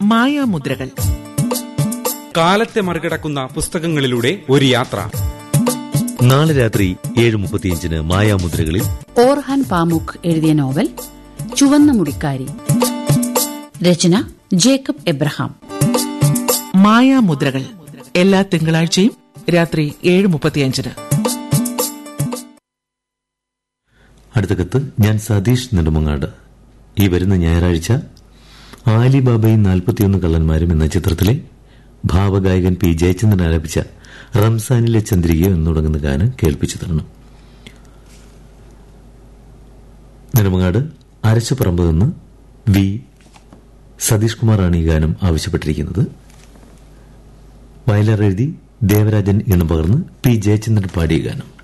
മായാമുദ്രകൾ കാലത്തെ മറികടക്കുന്ന പുസ്തകങ്ങളിലൂടെ ഒരു യാത്ര നാളെ രാത്രി ഏഴ് മുപ്പത്തിയഞ്ചിന് മായാമുദ്രകളിൽ ഓർഹാൻ പാമുക്ക് എഴുതിയ നോവൽ ചുവന്ന മുടിക്കാരി രചന ജേക്കബ് എബ്രഹാം മായാമുദ്രകൾ എല്ലാ തിങ്കളാഴ്ചയും രാത്രി ഏഴ് മുപ്പത്തിയഞ്ചിന് അടുത്ത കത്ത് ഞാൻ സതീഷ് നെടുമങ്ങാട് ഈ വരുന്ന ഞായറാഴ്ച ആലിബാബയും നാൽപ്പത്തിയൊന്ന് കള്ളന്മാരും എന്ന ചിത്രത്തിലെ ഭാവഗായകൻ പി ജയചന്ദ്രൻ ആലപിച്ച റംസാനിലെ ചന്ദ്രിക എന്ന് തുടങ്ങുന്ന ഗാനം കേൾപ്പിച്ചു തരണം നെടുമങ്ങാട് അരച്ചുപറമ്പ് നിന്ന് വി സതീഷ് കുമാറാണ് ഈ ഗാനം ആവശ്യപ്പെട്ടിരിക്കുന്നത് വയലാർ എഴുതി ദേവരാജൻ ഇണം പകർന്ന് പി ജയചന്ദ്രൻ പാടിയ ഗാനം